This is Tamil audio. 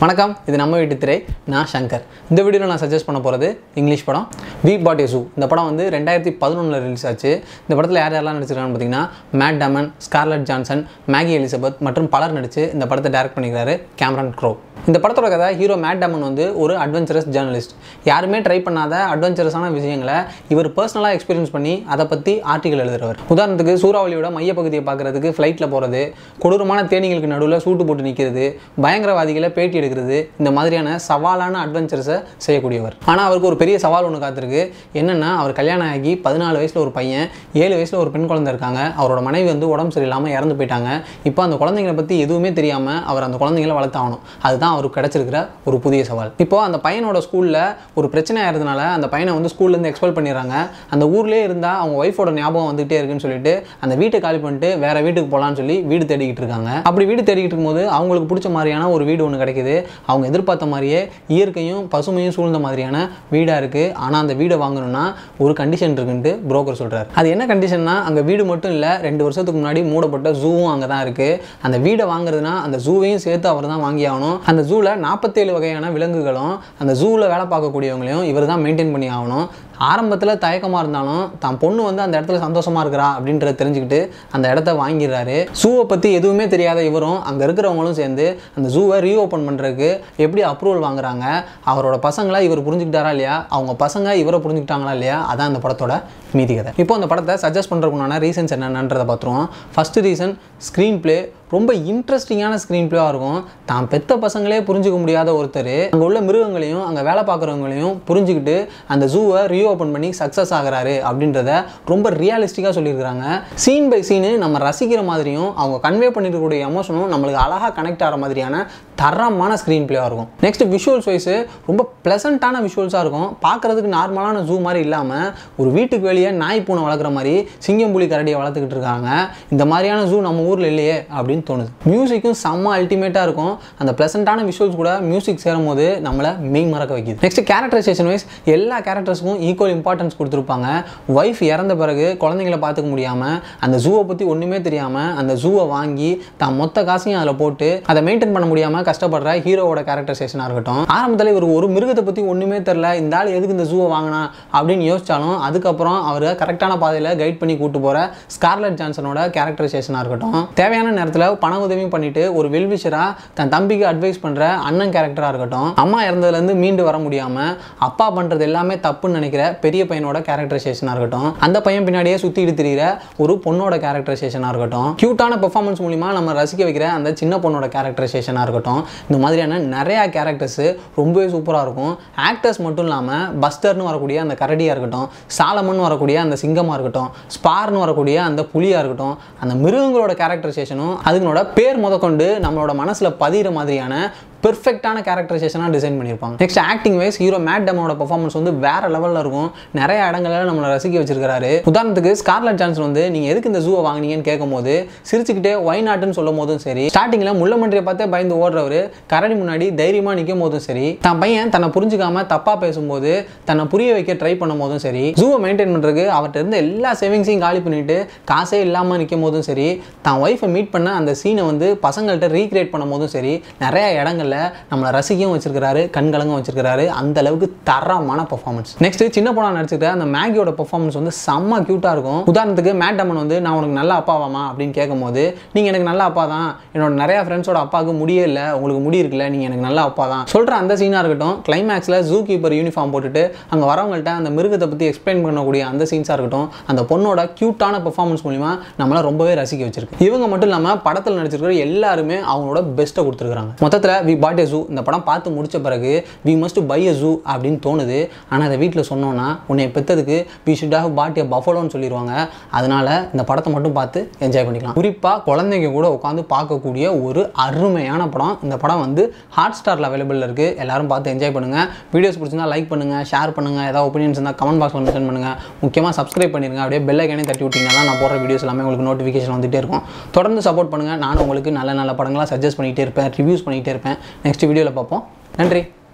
வணக்கம் இது நம்ம வீட்டு திரை நான் சங்கர் இந்த வீடியோவில் நான் சஜஸ்ட் பண்ண போகிறது இங்கிலீஷ் படம் வி பாட் ஏ சூ இந்த படம் வந்து ரெண்டாயிரத்தி பதினொன்றில் ரிலீஸ் ஆச்சு இந்த படத்தில் யார் யாரெல்லாம் நடிச்சிருக்காங்கன்னு பார்த்தீங்கன்னா Matt Damon Scarlett Johansson Maggie Elizabeth மற்றும் பலர் நடித்து இந்த படத்தை டைரக்ட் பண்ணிக்கிறாரு கேமரன் க்ரோ இந்த படத்தோட கதை ஹீரோ மேட் டமன் வந்து ஒரு அட்வென்ச்சரஸ் ஜேர்னலிஸ்ட் யாருமே ட்ரை பண்ணாத அட்வென்ச்சரஸான விஷயங்களை இவர் பர்சனலாக எக்ஸ்பீரியன்ஸ் பண்ணி அதை பற்றி ஆர்டிகல் எழுதுறவர் உதாரணத்துக்கு சூறாவளியோட மையப்பகுதியை பார்க்குறதுக்கு ஃப்ளைட்டில் போகிறது கொடூரமான தேனீங்களுக்கு நடுவில் சூட்டு போட்டு நிற்கிறது பயங்கரவாதிகளை பேட்டி எடுக்கிறது இந்த மாதிரியான சவாலான அட்வென்ச்சர்ஸை செய்யக்கூடியவர் ஆனால் அவருக்கு ஒரு பெரிய சவால் ஒன்று காத்திருக்கு என்னென்னா அவர் கல்யாணம் ஆகி பதினாலு வயசில் ஒரு பையன் ஏழு வயசில் ஒரு பெண் குழந்தை இருக்காங்க அவரோட மனைவி வந்து உடம்பு சரியில்லாமல் இறந்து போயிட்டாங்க இப்போ அந்த குழந்தைங்களை பற்றி எதுவுமே தெரியாமல் அவர் அந்த குழந்தைங்களை வளர்த்தாகணும் அதுதான் அவருக்கு கிடைச்சிருக்கிற ஒரு புதிய சவால் இப்போ அந்த பையனோட ஸ்கூலில் ஒரு பிரச்சனை ஆயிருந்தனால அந்த பையனை வந்து ஸ்கூல்லேருந்து எக்ஸ்பெல் பண்ணிடுறாங்க அந்த ஊர்லேயே இருந்தால் அவங்க ஒய்ஃபோட ஞாபகம் வந்துகிட்டே இருக்குன்னு சொல்லிட்டு அந்த வீட்டை காலி பண்ணிட்டு வேற வீட்டுக்கு போகலான்னு சொல்லி வீடு தேடிக்கிட்டு இருக்காங்க அப்படி வீடு தேடிக்கிட்டு இருக்கும்போது அவங்களுக்கு பிடிச்ச மாதிரியான ஒரு வீடு ஒன்று கிடைக்குது அவங்க எதிர்பார்த்த மாதிரியே இயற்கையும் பசுமையும் சூழ்ந்த மாதிரியான வீடாக இருக்குது ஆனால் அந்த வீடை வாங்கணும்னா ஒரு கண்டிஷன் இருக்குன்ட்டு புரோக்கர் சொல்கிறார் அது என்ன கண்டிஷன்னா அங்கே வீடு மட்டும் இல்லை ரெண்டு வருஷத்துக்கு முன்னாடி மூடப்பட்ட ஜூவும் அங்கே தான் இருக்குது அந்த வீடை வாங்குறதுனா அந்த ஜூவையும் சேர்த்து அவர் தான் வாங்கி ஆகணும் அந்த ஜூவில் நாற்பத்தேழு வகையான விலங்குகளும் அந்த ஜூவில் வேலை பார்க்கக்கூடியவங்களையும் இவர் தான் மெயின்டைன் பண்ணி ஆகணும் ஆரம்பத்தில் தயக்கமாக இருந்தாலும் தான் பொண்ணு வந்து அந்த இடத்துல சந்தோஷமாக இருக்கிறா அப்படின்றத தெரிஞ்சுக்கிட்டு அந்த இடத்த வாங்கிடுறாரு ஜூவை பற்றி எதுவுமே தெரியாத இவரும் அங்கே இருக்கிறவங்களும் சேர்ந்து அந்த ஜூவை ரீஓப்பன் பண்ணுறதுக்கு எப்படி அப்ரூவல் வாங்குறாங்க அவரோட பசங்களை இவர் புரிஞ்சுக்கிட்டாரா இல்லையா அவங்க பசங்க இவரை புரிஞ்சுக்கிட்டாங்களா இல்லையா அதான் அந்த படத்தோட மீதி கதை இப்போ அந்த படத்தை சஜஸ்ட் பண்ணுறதுக்குண்டான ரீசன்ஸ் என்னென்னன்றதை பார்த்துருவோம் ஃபஸ்ட்டு ரீசன் ஸ்க்ரீன் ப்ளே ரொம்ப இன்ட்ரெஸ்டிங்கான ஸ்க்ரீன் ப்ளேவாக இருக்கும் தான் பெத்த பசங்களே புரிஞ்சுக்க முடியாத ஒருத்தர் அங்கே உள்ள மிருகங்களையும் அங்கே வேலை பார்க்குறவங்களையும் புரிஞ்சுக்கிட்டு அந்த ஜூவை ரீஓப்பன் பண்ணி சக்ஸஸ் ஆகுறாரு அப்படின்றத ரொம்ப ரியலிஸ்டிக்காக சொல்லியிருக்கிறாங்க சீன் பை சீனு நம்ம ரசிக்கிற மாதிரியும் அவங்க கன்வே பண்ணிருக்கக்கூடிய எமோஷனும் நம்மளுக்கு அழகாக கனெக்ட் ஆகிற மாதிரியான தரமான ஸ்க்ரீன் ப்ளேவாக இருக்கும் நெக்ஸ்ட் விஷுவல்ஸ் வைஸு ரொம்ப ப்ளசண்ட்டான விஷுவல்ஸாக இருக்கும் பார்க்குறதுக்கு நார்மலான ஜூ மாதிரி இல்லாமல் ஒரு வீட்டுக்கு வெளியே நாய் பூனை வளர்க்குற மாதிரி சிங்கம் புலி கரடியை வளர்த்துக்கிட்டு இருக்காங்க இந்த மாதிரியான ஜூ நம்ம ஊரில் இல்லையே அப்படின்னு தோணுது மியூசிக்கும் செம்ம அல்டிமேட்டாக இருக்கும் அந்த ப்ளசண்ட்டான விஷுவல்ஸ் கூட மியூசிக் சேரும் போது நம்மளை மெய் மறக்க வைக்குது நெக்ஸ்ட் கேரக்டரைசேஷன் வைஸ் எல்லா கேரக்டர்ஸுக்கும் ஈக்குவல் இம்பார்ட்டன்ஸ் கொடுத்துருப்பாங்க ஒய்ஃப் இறந்த பிறகு குழந்தைங்களை பார்த்துக்க முடியாமல் அந்த ஜூவை பற்றி ஒன்றுமே தெரியாமல் அந்த ஜூவை வாங்கி தான் மொத்த காசையும் அதில் போட்டு அதை மெயின்டைன் பண்ண முடியாமல் கஷ்டப்படுற ஹீரோவோட கேரக்டரைசேஷனாக இருக்கட்டும் ஆரம்பத்தில் இவர் ஒரு மிருகத்தை பற்றி ஒன்றுமே தெரில இந்த ஆள் எதுக்கு இந்த ஜூவை வாங்கினா அப்படின்னு யோசிச்சாலும் அதுக்கப்புறம் அவர் கரெக்டான பாதையில் கைட் பண்ணி கூட்டு போகிற ஸ்கார்லட் ஜான்சனோட கேரக்டரைசேஷனாக இருக்கட்டும் தேவையான நேரத்தில் பண உதவியும் பண்ணிட்டு ஒரு வெல்விஷராக தன் தம்பிக்கு அட்வைஸ் பண்ணுற அண்ணன் கேரக்டராக இருக்கட்டும் அம்மா இறந்ததுலேருந்து மீண்டு வர முடியாமல் அப்பா பண்ணுறது எல்லாமே தப்புன்னு நினைக்கிற பெரிய பையனோட கேரக்டரைசேஷனாக இருக்கட்டும் அந்த பையன் பின்னாடியே சுற்றிட்டு திரிகிற ஒரு பொண்ணோட கேரக்டரைசேஷனாக இருக்கட்டும் க்யூட்டான பெர்ஃபார்மன்ஸ் மூலிமா நம்ம ரசிக்க வைக்கிற அந்த சின்ன பொண்ணோட கேரக்டரைசேஷனாக இருக்கட்டும் இந்த மாதிரியான நிறையா கேரக்டர்ஸு ரொம்பவே சூப்பராக இருக்கும் ஆக்டர்ஸ் மட்டும் இல்லாமல் பஸ்டர்னு வரக்கூடிய அந்த கரடியாக இருக்கட்டும் சாலமன் வரக்கூடிய அந்த சிங்கமாக இருக்கட்டும் ஸ்பார்னு வரக்கூடிய அந்த புலியாக இருக்கட்டும் அந்த மிருகங்களோட கேரக்டரைசேஷனும் அதுங்களோட பேர் முதற்கொண்டு நம்மளோட மனசில் பதிகிற மாதிரியான பெர்ஃபெக்டான கேரக்டரைசேஷனாக டிசைன் பண்ணியிருப்பாங்க next acting wise hero Matt டமோட பர்ஃபார்மன்ஸ் வந்து வேற லெவலில் இருக்கும் நிறைய இடங்களில் நம்மளை ரசிக்க வச்சிருக்காரு உதாரணத்துக்கு ஸ்கார்லட் ஜான்சன் வந்து நீங்கள் எதுக்கு இந்த ஜூவை வாங்கினீங்கன்னு கேட்கும்போது சிரிச்சுக்கிட்டே ஒய் நாட்டுன்னு சொல்லும் போதும் சரி ஸ்டார்டிங்கில் முள்ளமன்றியை பார்த்தே பயந்து ஓடுறவர் கரடி முன்னாடி தைரியமாக நிற்கும் போதும் சரி தான் பையன் தன்னை புரிஞ்சுக்காம தப்பாக பேசும்போது தன்னை புரிய வைக்க ட்ரை பண்ணும் போதும் சரி ஜூவை மெயின்டைன் பண்ணுறதுக்கு அவர்கிட்ட இருந்த எல்லா சேவிங்ஸையும் காலி பண்ணிட்டு காசே இல்லாமல் நிற்கும் போதும் சரி தான் ஒய்ஃபை மீட் பண்ண அந்த சீனை வந்து பசங்கள்கிட்ட ரீக்ரியேட் பண்ணும் போதும் சரி நிறைய இடங்களில் நம்மளை ரசிக்கவும் வச்சிருக்கிறாரு கண்கலங்கும் வச்சிருக்கிறாரு அந்த அளவுக்கு தரமான பர்ஃபார்மன்ஸ் நெக்ஸ்ட் சின்ன பொண்ணா நடிச்சிருக்க அந்த மேகியோட பர்ஃபார்மன்ஸ் வந்து செம்ம க்யூட்டாக இருக்கும் உதாரணத்துக்கு மேட் டமன் வந்து நான் உனக்கு நல்ல அப்பாவாமா அப்படின்னு கேட்கும்போது நீங்கள் எனக்கு நல்ல அப்பா தான் என்னோட நிறைய ஃப்ரெண்ட்ஸோட அப்பாவுக்கு முடியே இல்லை உங்களுக்கு முடி இருக்குல்ல நீங்கள் எனக்கு நல்ல அப்பா தான் சொல்கிற அந்த சீனாக இருக்கட்டும் கிளைமேக்ஸில் ஜூ கீப்பர் யூனிஃபார்ம் போட்டுட்டு அங்கே வரவங்கள்ட்ட அந்த மிருகத்தை பற்றி எக்ஸ்பிளைன் பண்ணக்கூடிய அந்த சீன்ஸாக இருக்கட்டும் அந்த பொண்ணோட க்யூட்டான பர்ஃபார்மன்ஸ் மூலிமா நம்மளை ரொம்பவே ரசிக்க வச்சிருக்கு இவங்க மட்டும் இல்லாமல் படத்தில் நடிச்சிருக்கிற எல்லாருமே அவங்களோட பெஸ்ட்டை கொடுத்துருக்காங்க மொத்தத்தில் வி பாட் ஏ ஜூ இந்த படம் பார்த்து முடிச்ச பிறகு we must buy a zoo அப்படின்னு தோணுது ஆனால் அதை வீட்டில் சொன்னோன்னா உன்னை பெற்றதுக்கு we should have bought a பஃபலோன்னு சொல்லிடுவாங்க அதனால இந்த படத்தை மட்டும் பார்த்து என்ஜாய் பண்ணிக்கலாம் குறிப்பாக குழந்தைங்க கூட உட்காந்து பார்க்கக்கூடிய ஒரு அருமையான படம் இந்த படம் வந்து ஹாட் ஸ்டாரில் அவைலபிள் இருக்குது எல்லாரும் பார்த்து என்ஜாய் பண்ணுங்கள் வீடியோஸ் பிடிச்சிருந்தா லைக் பண்ணுங்கள் ஷேர் பண்ணுங்கள் ஏதாவது ஒப்பீனியன்ஸ் இருந்தால் கமெண்ட் பாக்ஸில் மென்ஷன் பண்ணுங்கள் முக்கியமாக சப்ஸ்கிரைப் பண்ணிருங்க அப்படியே பெல் ஐக்கானே தட்டி விட்டிங்கன்னா தான் நான் போடுற வீடியோஸ் எல்லாமே உங்களுக்கு நோட்டிஃபிகேஷன் வந்துட்டே இருக்கும் தொடர்ந்து சப்போர்ட் பண்ணுங்கள் நானும் உங்களுக்கு நல்ல நல்ல படங்களாக சஜஸ்ட் பண்ணிகிட்டே இருப்பேன் ரிவ்யூஸ் பண்ணிகிட்டே இருப்பேன் நெக்ஸ்ட் வீடியோவில் பார்ப்போம் நன்றி